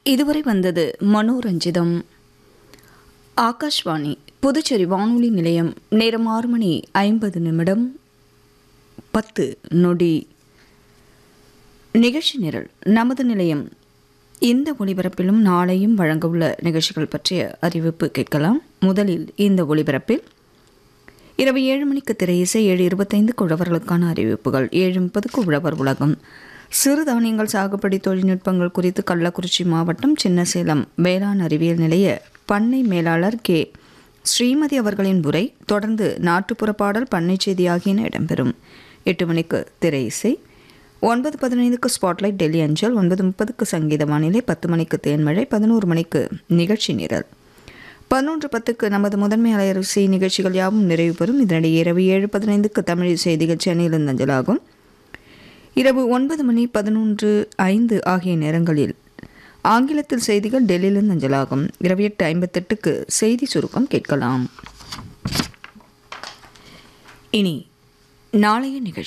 இதுவரை வந்தது மனோரஞ்சிதம் ஆகாஷ்வாணி புதுச்சேரி வானொலி நிலையம் நேரம் ஆறு மணி ஐம்பது நிமிடம் பத்து நொடி நிகழ்ச்சி நிரல் நமது நிலையம் இந்த ஒளிபரப்பிலும் நாளையும் வழங்க உள்ள நிகழ்ச்சிகள் பற்றிய அறிவிப்பு கேட்கலாம் முதலில் இந்த ஒளிபரப்பில் இரவு ஏழு மணிக்கு திரை இசை ஏழு இருபத்தைந்துக்கு உழவர்களுக்கான அறிவிப்புகள் ஏழு முப்பதுக்கு உழவர் உலகம் சிறுதானியங்கள் சாகுபடி தொழில்நுட்பங்கள் குறித்து கள்ளக்குறிச்சி மாவட்டம் சின்னசேலம் வேளாண் அறிவியல் நிலைய பண்ணை மேலாளர் கே ஸ்ரீமதி அவர்களின் உரை தொடர்ந்து நாட்டுப்புற பாடல் பண்ணை செய்தி ஆகியன இடம்பெறும் எட்டு மணிக்கு திரை இசை ஒன்பது பதினைந்துக்கு ஸ்பாட்லைட் டெல்லி அஞ்சல் ஒன்பது முப்பதுக்கு சங்கீத வானிலை பத்து மணிக்கு தேன்மழை பதினோரு மணிக்கு நிகழ்ச்சி நிரல் பதினொன்று பத்துக்கு நமது முதன்மை அலையரசி நிகழ்ச்சிகள் யாவும் நிறைவு பெறும் இதனிடையே இரவு ஏழு பதினைந்துக்கு தமிழ் செய்திகள் சென்னையிலிருந்து அஞ்சலாகும் இரவு ஒன்பது மணி பதினொன்று ஐந்து ஆகிய நேரங்களில் ஆங்கிலத்தில் செய்திகள் டெல்லியிலிருந்து அஞ்சலாகும் இரவு எட்டு ஐம்பத்தெட்டுக்கு செய்தி சுருக்கம் கேட்கலாம் இனி நாளைய நிகழ்ச்சி